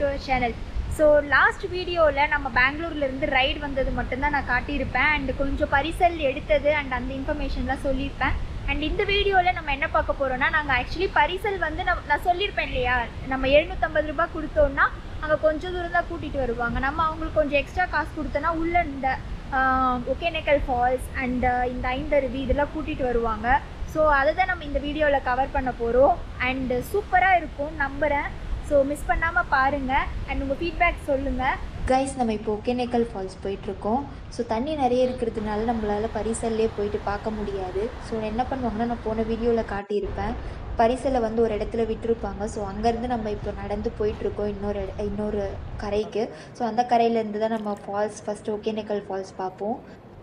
to channel so last வீடியோவில் நம்ம பெங்களூர்லேருந்து ரைடு வந்தது மட்டும்தான் நான் காட்டியிருப்பேன் அண்ட் கொஞ்சம் பரிசல் எடுத்தது அண்ட் அந்த இன்ஃபர்மேஷன்லாம் சொல்லியிருப்பேன் அண்ட் இந்த வீடியோவில் நம்ம என்ன பார்க்க போகிறோம்னா நாங்கள் ஆக்சுவலி பரிசல் வந்து நம்ம நான் சொல்லியிருப்பேன் இல்லையா நம்ம எழுநூற்றம்பது ரூபாய் கொடுத்தோன்னா அங்கே கொஞ்சம் தூரம் தான் கூட்டிகிட்டு வருவாங்க நம்ம அவங்களுக்கு கொஞ்சம் எக்ஸ்ட்ரா காசு கொடுத்தோன்னா உள்ள இந்த ஒகேனக்கல் ஃபால்ஸ் அண்ட் இந்த ஐந்தருவி இதெல்லாம் கூட்டிகிட்டு வருவாங்க ஸோ அதை தான் நம்ம இந்த வீடியோவில் கவர் பண்ண போகிறோம் அண்டு சூப்பராக இருக்கும் நம்புகிறேன் ஸோ மிஸ் பண்ணாமல் பாருங்கள் அண்ட் உங்கள் ஃபீட்பேக் சொல்லுங்கள் கைஸ் நம்ம இப்போ ஒகேனக்கல் ஃபால்ஸ் போயிட்டுருக்கோம் ஸோ தண்ணி நிறைய இருக்கிறதுனால நம்மளால் பரிசல்லே போயிட்டு பார்க்க முடியாது ஸோ என்ன பண்ணுவாங்கன்னா நான் போன வீடியோவில் காட்டியிருப்பேன் பரிசலை வந்து ஒரு இடத்துல விட்டுருப்பாங்க ஸோ அங்கேருந்து நம்ம இப்போ நடந்து போயிட்டுருக்கோம் இன்னொரு இட- இன்னொரு கரைக்கு ஸோ அந்த கரையிலேருந்து தான் நம்ம ஃபால்ஸ் ஃபஸ்ட்டு ஒகேனக்கல் ஃபால்ஸ் பார்ப்போம்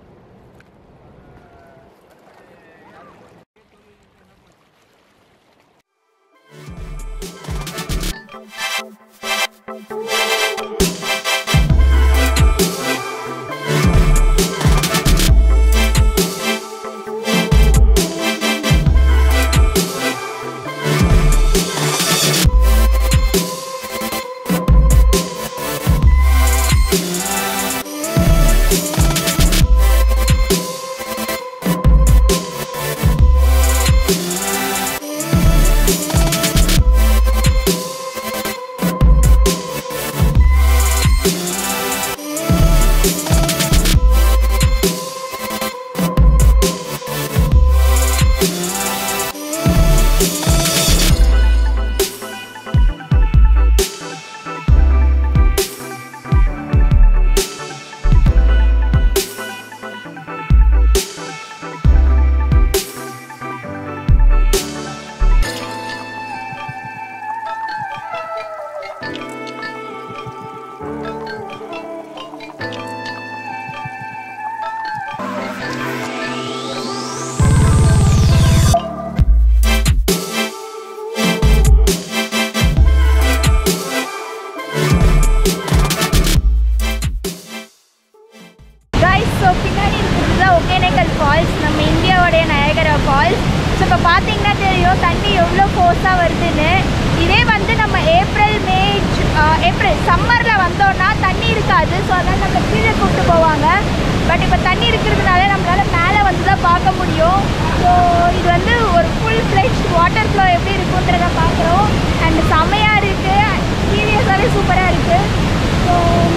கைஸ் ஸோ பின்னாடி இருக்கிறது தான் ஒகேனக்கல் ஃபால்ஸ் நம்ம இந்தியாவுடைய நயகரா ஃபால்ஸ் ஸோ இப்போ பார்த்தீங்கன்னா தெரியும் தண்ணி எவ்வளோ ஃபோர்ஸாக வருதுன்னு இதே வந்து நம்ம ஏப்ரல் மே ஜூ- ஆ, ஏப்ரல் சம்மரில் வந்தோம்னா தண்ணி இருக்காது ஸோ அதனால் நம்ம கீழே கூப்பிட்டு போவாங்க பட் இப்போ தண்ணி இருக்கிறதுனால நம்மளால் மேலே வந்து தான் பார்க்க முடியும் ஸோ இது வந்து ஒரு ஃபுல் ஃப்ளெஜ் வாட்டர் ஃப்ளோ எப்படி இருக்குன்றத பார்க்குறோம் அண்ட் செமையாக இருக்குது சீரியஸாகவே சூப்பராக இருக்குது ஸோ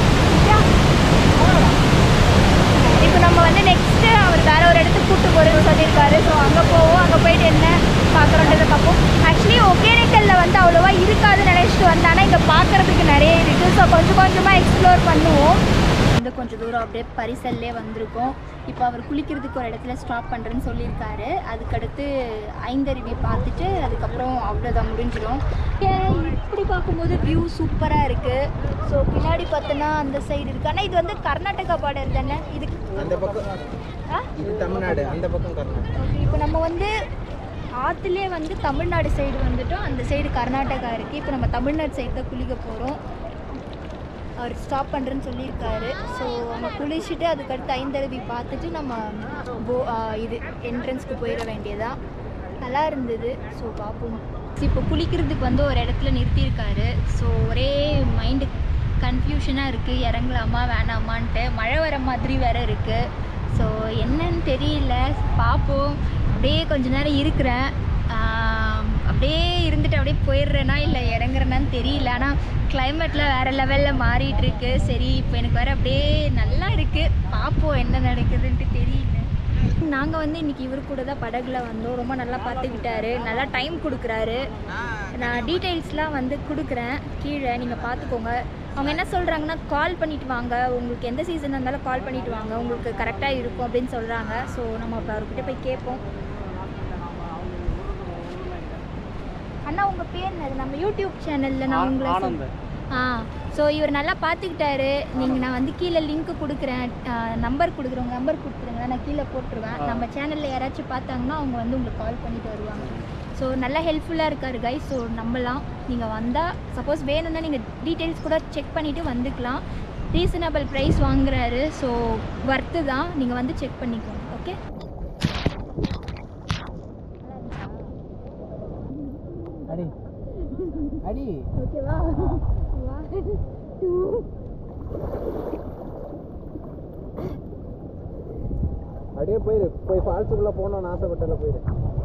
இப்போ நம்ம வந்து நெக்ஸ்ட்டு அவர் வேற ஒரு இடத்துக்கு கூப்பிட்டு போகிறேன்னு சொல்லியிருக்காரு ஸோ அங்கே போவோம் அங்கே போயிட்டு என்ன பார்க்குறோன்றதை பார்ப்போம் ஆக்சுவலி ஒகேனக்கல்ல வந்து அவ்வளோவா இருக்காதுன்னு நினச்சிட்டு வந்தானா இங்கே பார்க்குறதுக்கு நிறைய இருக்குது ஸோ கொஞ்சம் கொஞ்சமாக எக்ஸ்ப்ளோர் பண்ணுவோம் வந்து கொஞ்சம் தூரம் அப்படியே பரிசல்லே வந்திருக்கோம் இப்போ அவர் குளிக்கிறதுக்கு ஒரு இடத்துல ஸ்டாப் பண்ணுறேன்னு சொல்லியிருக்காரு அதுக்கடுத்து ஐந்தருவி பார்த்துட்டு அதுக்கப்புறம் அவ்வளோதான் முடிஞ்சிடும் இப்படி பார்க்கும்போது வியூ சூப்பராக இருக்குது ஸோ பின்னாடி பார்த்தோன்னா அந்த சைடு இருக்குது ஆனால் இது வந்து கர்நாடகா பார்டர் தானே இதுக்கு அந்த பக்கம் ஆ இது தமிழ்நாடு அந்த பக்கம் கர்நாடகா ஓகே இப்போ நம்ம வந்து ஆற்றுலேயே வந்து தமிழ்நாடு சைடு வந்துட்டோம் அந்த சைடு கர்நாடகா இருக்குது இப்போ நம்ம தமிழ்நாடு சைடு தான் குளிக்க போகிறோம் அவர் ஸ்டாப் பண்ணுறேன்னு சொல்லியிருக்காரு ஸோ அங்கே குளிச்சுட்டு அதுக்கடுத்து ஐந்தருவி பார்த்துட்டு நம்ம போ ஆ, இது என்ட்ரன்ஸ்க்கு போயிட வேண்டியதா நல்லா இருந்தது ஸோ பார்ப்போம் இப்போ குளிக்கிறதுக்கு வந்து ஒரு இடத்துல நிறுத்தியிருக்காரு ஸோ ஒரே மைண்டு கன்ஃபியூஷனாக இருக்குது இறங்கலாமா வேணாமான்ட்டு மழை வர மாதிரி வேற இருக்குது ஸோ என்னன்னு தெரியல பார்ப்போம் அப்படியே கொஞ்ச நேரம் இருக்கிறேன் ஆம், அப்படியே இருந்துட்டு அப்படியே போயிடுறேனா இல்லை இறங்குறேனான்னு தெரியல ஆனால் கிளைமேட்டில் வேறு லெவலில் மாறிட்டு இருக்கு சரி இப்போ எனக்கு வேறு அப்படியே நல்லா இருக்குது பார்ப்போம் என்ன நடக்குதுன்ட்டு தெரியல நாங்கள் வந்து இன்னைக்கு இவர் கூட தான் படகுல வந்தோம் ரொம்ப நல்லா பார்த்துக்கிட்டாரு நல்லா டைம் கொடுக்குறாரு நான் டீட்டெயில்ஸ்லாம் வந்து கொடுக்குறேன் கீழே நீங்கள் பார்த்துக்கோங்க அவங்க என்ன சொல்கிறாங்கன்னா கால் பண்ணிட்டு வாங்க உங்களுக்கு எந்த சீசன் இருந்தாலும் கால் பண்ணிட்டு வாங்க உங்களுக்கு கரெக்டாக இருக்கும் அப்படின்னு சொல்கிறாங்க ஸோ நம்ம இப்போ அவர்கிட்ட போய் கேட்போம் அண்ணா உங்கள் பேர் என்னது நம்ம யூடியூப் சேனலில் நான் உங்களை சொல்- ஆ ஸோ இவர் நல்லா பார்த்துக்கிட்டாரு நீங்கள் நான் வந்து கீழே லிங்க் கொடுக்குறேன் நம்பர் கொடுக்குறேன் உங்கள் நம்பர் கொடுத்துருங்க நான் கீழே போட்டுருவேன் நம்ம சேனலில் யாராச்சும் பார்த்தாங்கன்னா அவங்க வந்து உங்களுக்கு கால் பண்ணிட்டு வருவாங்க ஸோ நல்லா ஹெல்ப்ஃபுல்லாக இருக்காரு கைஸ் ஸோ நம்பலாம் நீங்கள் வந்தால் சப்போஸ் வேணும்னா நீங்கள் டீட்டெயில்ஸ் கூட செக் பண்ணிவிட்டு வந்துக்கலாம் ரீசனபிள் ப்ரைஸ் வாங்குறாரு ஸோ ஒர்த்து தான் நீங்கள் வந்து செக் பண்ணிக்கோங்க ஓகே அடி அடி ஓகேவா வா அப்படியே போயிரு போய் ஃபால்ஸுக்குள்ள போகணும்னு ஆசைப்பட்டல போயிரு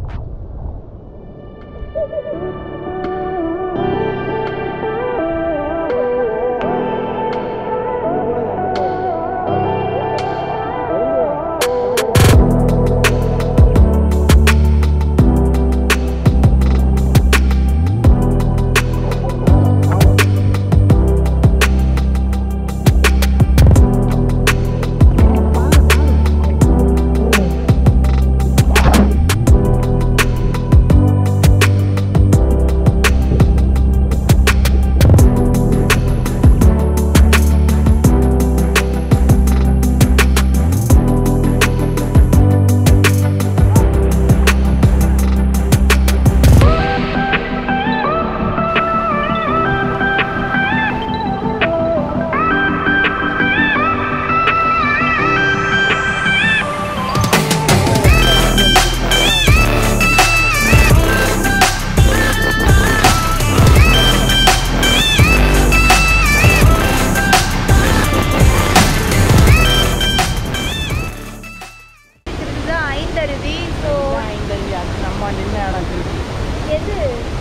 இதுதான் ஐந்தருவி ஸோ நம்ம நின்ன இடம் திருச்சி எது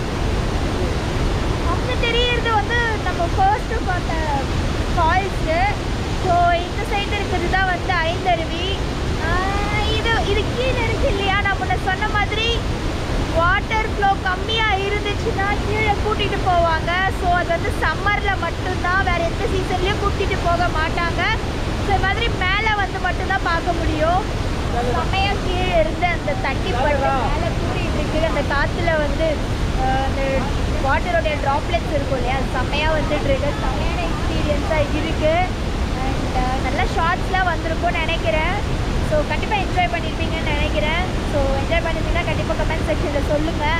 அங்கே தெரியறது வந்து நம்ம ஃபர்ஸ்ட்டு பார்த்த ஃபால்ஸு ஸோ இந்த சைடு இருக்கிறது தான் வந்து ஐந்தருவி ஆஹ் இது இது கீழே இருக்கு இல்லையா நான் முன்ன சொன்ன மாதிரி வாட்டர் ஃப்ளோ கம்மியாக இருந்துச்சுன்னா கீழே கூட்டிகிட்டு போவாங்க ஸோ அது வந்து சம்மரில் மட்டும்தான் வேறு எந்த சீசன்லேயும் கூட்டிகிட்டு போக மாட்டாங்க ஸோ இது மாதிரி மேலே வந்து மட்டும்தான் பார்க்க முடியும் செம்மையாக கீழே இருந்து அந்த தண்ணி பட்டு மேலே கூட்டிகிட்டு இருக்குது அந்த காற்றுல வந்து ஆஹ், அந்த வாட்டரோடைய ட்ராப்லெட்ஸ் இருக்கும் இல்லையா அது செம்மையாக வந்துட்டு இருக்கு செம்மையான எக்ஸ்பீரியன்ஸாக இருக்குது அண்ட் நல்ல ஷார்ட்ஸ்லாம் வந்திருக்கும்னு நினைக்கிறேன் ஸோ கண்டிப்பாக என்ஜாய் பண்ணியிருப்பீங்கன்னு நினைக்கிறேன் ஸோ என்ஜாய் பண்ணியிருந்தீங்கன்னா கண்டிப்பாக கமெண்ட் செக்ஷனில் சொல்லுங்கள்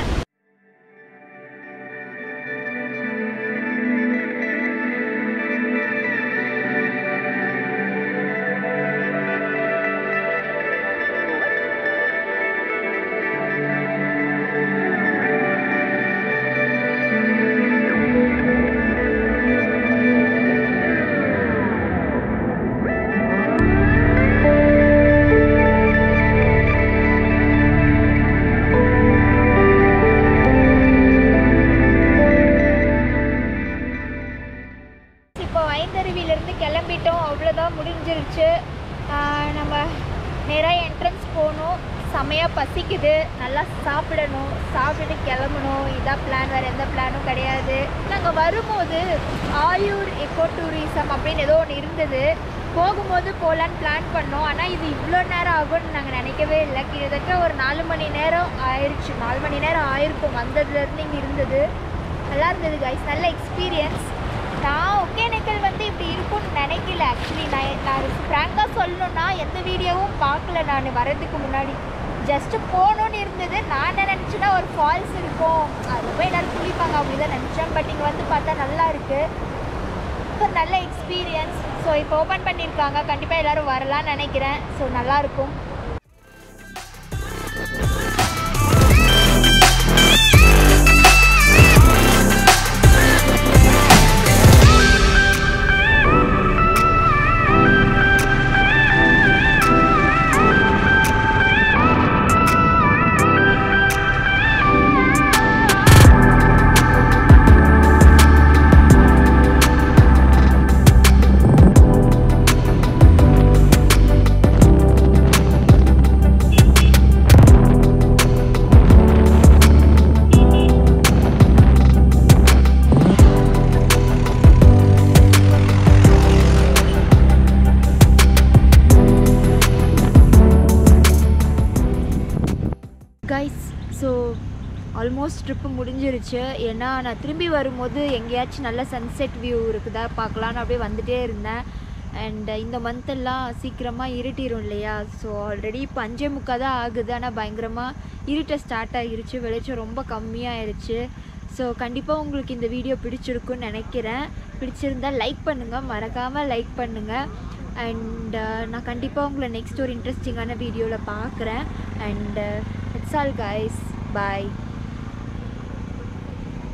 இப்போ ஐந்தருவியிலேருந்து கிளம்பிட்டோம் அவ்வளோதான் முடிஞ்சிருச்சு ஆஹ் நம்ம நேராக என்ட்ரன்ஸ் போகணும் செமையாக பசிக்குது நல்லா சாப்பிடணும் சாப்பிட்டுட்டு கிளம்பணும் இதான் பிளான் வேறு எந்த பிளானும் கிடையாது நாங்கள் வரும்போது ஆயூர் எக்கோ டூரிசம் அப்படின்னு ஏதோ ஒன்று இருந்தது போகும்போது போகலான்னு பிளான் பண்ணோம் ஆனால் இது இவ்வளோ நேரம் ஆகும்னு நாங்கள் நினைக்கவே இல்லை கிட்டத்தட்ட ஒரு நாலு மணி நேரம் ஆயிடுச்சு நாலு மணி நேரம் ஆயிருக்கும் வந்ததுலேருந்து இங்கே இருந்தது நல்லா இருந்தது கைஸ் நல்ல எக்ஸ்பீரியன்ஸ் நான் ஒகேனக்கல் வந்து இப்படி இருக்கும்னு நினைக்கல ஆக்சுவலி நான் நான் ஃப்ராங்காக சொல்லணும்னா எந்த வீடியோவும் பார்க்கல நான் வரதுக்கு முன்னாடி ஜஸ்ட்டு போகணுன்னு இருந்தது நான் என்ன நினச்சேன்னா ஒரு ஃபால்ஸ் இருக்கும் அது போய் எல்லோரும் குளிப்பாங்க அப்படி தான் நினச்சேன் பட் இங்கே வந்து பார்த்தா நல்லா இருக்குது ஒரு நல்ல எக்ஸ்பீரியன்ஸ் ஸோ இப்போ ஓப்பன் பண்ணியிருக்காங்க கண்டிப்பாக எல்லோரும் வரலாம்னு நினைக்கிறேன் ஸோ நல்லாயிருக்கும் கைஸ் ஸோ ஆல்மோஸ்ட் ட்ரிப்பு முடிஞ்சிருச்சு ஏன்னா நான் திரும்பி வரும்போது எங்கேயாச்சும் நல்ல சன்செட் வியூ இருக்குதா பார்க்கலான்னு அப்படியே வந்துட்டே இருந்தேன் அண்ட் இந்த மந்த்தெல்லாம் சீக்கிரமாக இருட்டிடும் இல்லையா ஸோ ஆல்ரெடி இப்போ அஞ்சே முக்கால் தான் ஆகுது ஆனால் பயங்கரமாக இருட்ட ஸ்டார்ட் ஆகிருச்சு வெளிச்சம் ரொம்ப கம்மியாயிருச்சு ஸோ கண்டிப்பாக உங்களுக்கு இந்த வீடியோ பிடிச்சிருக்குன்னு நினைக்கிறேன் பிடிச்சிருந்தா லைக் பண்ணுங்கள் மறக்காமல் லைக் பண்ணுங்கள் அண்ட் நான் கண்டிப்பாக உங்களை நெக்ஸ்ட் ஒரு இன்ட்ரெஸ்டிங்கான வீடியோவில் பார்க்குறேன் and it's all guys bye